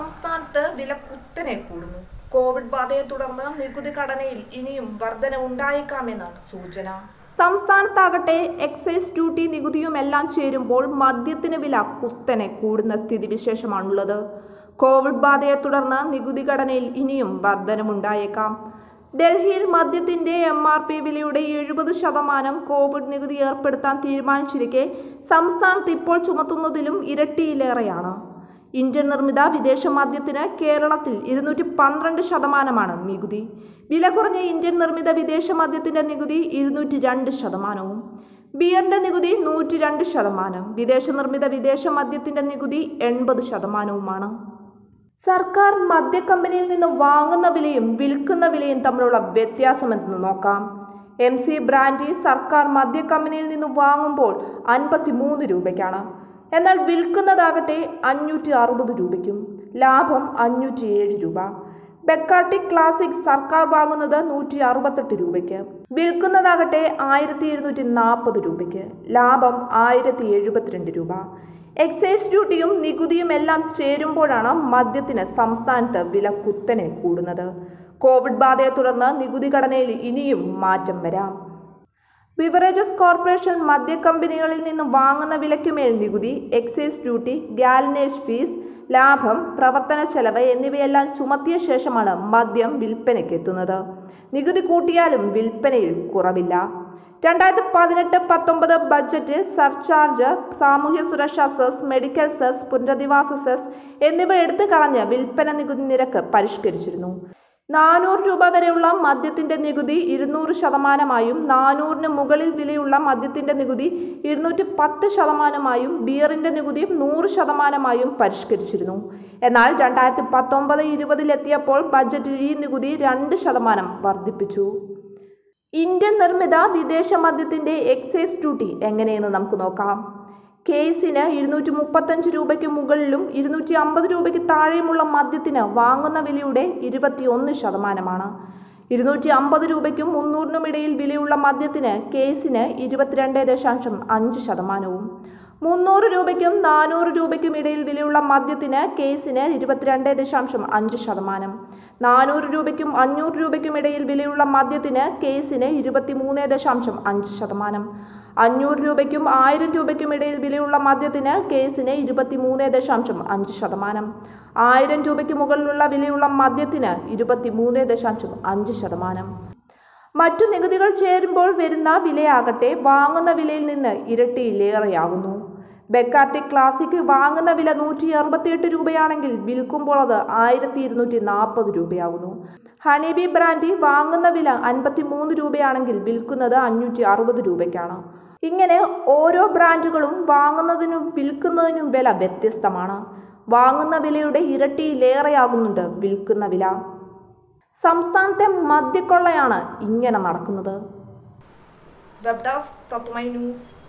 സംസ്ഥാനത്ത് വില കുത്തനെ കൂടുന്നു കോവിഡ് ബാധയെ തുടർന്ന് നികുതി ഘടനയിൽ ഇനിയും വർധനവുണ്ടായേക്കാമെന്നാണ് സൂചന സംസ്ഥാനത്താകട്ടെ എക്സൈസ് ഡ്യൂട്ടി നികുതിയുമെല്ലാം ചേരുമ്പോൾ മദ്യത്തിന് വില കുത്തനെ കൂടുന്ന സ്ഥിതിവിശേഷമാണുള്ളത് കോവിഡ് ബാധയെ തുടർന്ന് നികുതി ഘടനയിൽ ഇനിയും വർധനമുണ്ടായേക്കാം ഡൽഹിയിൽ മദ്യത്തിന്റെ എം ആർ പി വിലയുടെ എഴുപത് ശതമാനം കോവിഡ് നികുതി ഏർപ്പെടുത്താൻ തീരുമാനിച്ചിരിക്കെ സംസ്ഥാനത്ത് ഇപ്പോൾ ചുമത്തുന്നതിലും ഇരട്ടിയിലേറെയാണ് ഇന്ത്യൻ നിർമ്മിത വിദേശ മദ്യത്തിന് കേരളത്തിൽ ഇരുന്നൂറ്റി പന്ത്രണ്ട് ശതമാനമാണ് നികുതി വില കുറഞ്ഞ ഇന്ത്യൻ നിർമ്മിത വിദേശ മദ്യത്തിന്റെ നികുതി ഇരുന്നൂറ്റി രണ്ട് ശതമാനവും ബിയറിന്റെ നികുതി നൂറ്റി രണ്ട് ശതമാനം വിദേശ നിർമ്മിത വിദേശ മദ്യത്തിന്റെ നികുതി എൺപത് ശതമാനവുമാണ് സർക്കാർ മദ്യ കമ്പനിയിൽ നിന്ന് വാങ്ങുന്ന വിലയും വിൽക്കുന്ന വിലയും തമ്മിലുള്ള വ്യത്യാസമെന്ന് നോക്കാം എം സി ബ്രാൻഡി സർക്കാർ മദ്യ കമ്പനിയിൽ നിന്ന് വാങ്ങുമ്പോൾ അൻപത്തി മൂന്ന് രൂപയ്ക്കാണ് എന്നാൽ വിൽക്കുന്നതാകട്ടെ അഞ്ഞൂറ്റി അറുപത് രൂപയ്ക്കും ലാഭം അഞ്ഞൂറ്റി ഏഴ് രൂപ ബെക്കാർട്ടി ക്ലാസിക് സർക്കാർ വാങ്ങുന്നത് നൂറ്റി അറുപത്തെട്ട് രൂപയ്ക്ക് വിൽക്കുന്നതാകട്ടെ ആയിരത്തി എഴുന്നൂറ്റി നാൽപ്പത് രൂപയ്ക്ക് ലാഭം ആയിരത്തി എഴുപത്തിരണ്ട് രൂപ എക്സൈസ് ഡ്യൂട്ടിയും നികുതിയും എല്ലാം ചേരുമ്പോഴാണ് മദ്യത്തിന് സംസ്ഥാനത്ത് വില കുത്തനെ കൂടുന്നത് കോവിഡ് ബാധയെ തുടർന്ന് നികുതി ഘടനയിൽ ഇനിയും മാറ്റം വരാം ബിവറേജസ് കോർപ്പറേഷൻ മദ്യ കമ്പനികളിൽ നിന്ന് വാങ്ങുന്ന വിലയ്ക്കുമേൽ നികുതി എക്സൈസ് ഡ്യൂട്ടി ഗാലനേജ് ഫീസ് ലാഭം പ്രവർത്തന ചെലവ് എന്നിവയെല്ലാം ചുമത്തിയ ശേഷമാണ് മദ്യം വിൽപ്പനയ്ക്ക് എത്തുന്നത് നികുതി കൂട്ടിയാലും വിൽപ്പനയിൽ കുറവില്ല രണ്ടായിരത്തി പതിനെട്ട് പത്തൊമ്പത് ബജറ്റിൽ സർചാർജ് സാമൂഹ്യ സുരക്ഷാ സെസ് മെഡിക്കൽ സെസ് പുനരധിവാസ സെസ് എന്നിവ എടുത്തു കളഞ്ഞ് വിൽപ്പന നികുതി നിരക്ക് പരിഷ്കരിച്ചിരുന്നു നാനൂറ് രൂപ വരെയുള്ള മദ്യത്തിന്റെ നികുതി ഇരുന്നൂറ് ശതമാനമായും നാനൂറിന് മുകളിൽ വിലയുള്ള മദ്യത്തിന്റെ നികുതി ഇരുന്നൂറ്റി പത്ത് ശതമാനമായും ബിയറിന്റെ നികുതി നൂറ് ശതമാനമായും പരിഷ്കരിച്ചിരുന്നു എന്നാൽ രണ്ടായിരത്തി പത്തൊമ്പത് ഇരുപതിലെത്തിയപ്പോൾ ബജറ്റിൽ ഈ നികുതി രണ്ട് ശതമാനം വർദ്ധിപ്പിച്ചു ഇന്ത്യൻ നിർമ്മിത വിദേശ മദ്യത്തിന്റെ എക്സൈസ് ഡ്യൂട്ടി എങ്ങനെയെന്ന് നമുക്ക് നോക്കാം കേസിന് ഇരുന്നൂറ്റി മുപ്പത്തഞ്ച് രൂപയ്ക്ക് മുകളിലും ഇരുന്നൂറ്റി അമ്പത് രൂപയ്ക്ക് താഴെയുമുള്ള മദ്യത്തിന് വാങ്ങുന്ന വിലയുടെ ഇരുപത്തിയൊന്ന് ശതമാനമാണ് ഇരുന്നൂറ്റി അമ്പത് രൂപയ്ക്കും മുന്നൂറിനും ഇടയിൽ വിലയുള്ള മദ്യത്തിന് കേസിന് ഇരുപത്തിരണ്ട് ദശാംശം അഞ്ച് ശതമാനവും മുന്നൂറ് രൂപയ്ക്കും നാനൂറ് രൂപയ്ക്കും ഇടയിൽ വിലയുള്ള മദ്യത്തിന് കേസിന് ഇരുപത്തിരണ്ട് ദശാംശം അഞ്ച് ശതമാനം നാനൂറ് രൂപയ്ക്കും അഞ്ഞൂറ് രൂപയ്ക്കും ഇടയിൽ വിലയുള്ള മദ്യത്തിന് കേസിന് ഇരുപത്തിമൂന്ന് ദശാംശം അഞ്ച് ശതമാനം അഞ്ഞൂറ് രൂപയ്ക്കും ആയിരം രൂപയ്ക്കും ഇടയിൽ വിലയുള്ള മദ്യത്തിന് കേസിന് ഇരുപത്തിമൂന്ന് ദശാംശം അഞ്ച് ശതമാനം ആയിരം രൂപയ്ക്ക് മുകളിലുള്ള വിലയുള്ള മദ്യത്തിന് ഇരുപത്തിമൂന്ന് ദശാംശം അഞ്ച് ശതമാനം മറ്റു നികുതികൾ ചേരുമ്പോൾ വരുന്ന വിലയാകട്ടെ വാങ്ങുന്ന വിലയിൽ നിന്ന് ഇരട്ടിയിലേറെയാകുന്നു ബെക്കാർട്ടി ക്ലാസിക് വാങ്ങുന്ന വില നൂറ്റി അറുപത്തിയെട്ട് രൂപയാണെങ്കിൽ വിൽക്കുമ്പോൾ അത് ആയിരത്തി ഇരുന്നൂറ്റി നാൽപ്പത് രൂപയാകുന്നു ഹണിബി ബ്രാൻഡി വാങ്ങുന്ന വില അൻപത്തി മൂന്ന് രൂപയാണെങ്കിൽ വിൽക്കുന്നത് അഞ്ഞൂറ്റി അറുപത് രൂപയ്ക്കാണ് ഇങ്ങനെ ഓരോ ബ്രാൻഡുകളും വാങ്ങുന്നതിനും വിൽക്കുന്നതിനും വില വ്യത്യസ്തമാണ് വാങ്ങുന്ന വിലയുടെ ഇരട്ടിയിലേറെയാകുന്നുണ്ട് വിൽക്കുന്ന വില സംസ്ഥാനത്തെ മദ്യക്കൊള്ളയാണ് ഇങ്ങനെ നടക്കുന്നത് വെബ് ഡെസ്ക് തത്വമൈ ന്യൂസ്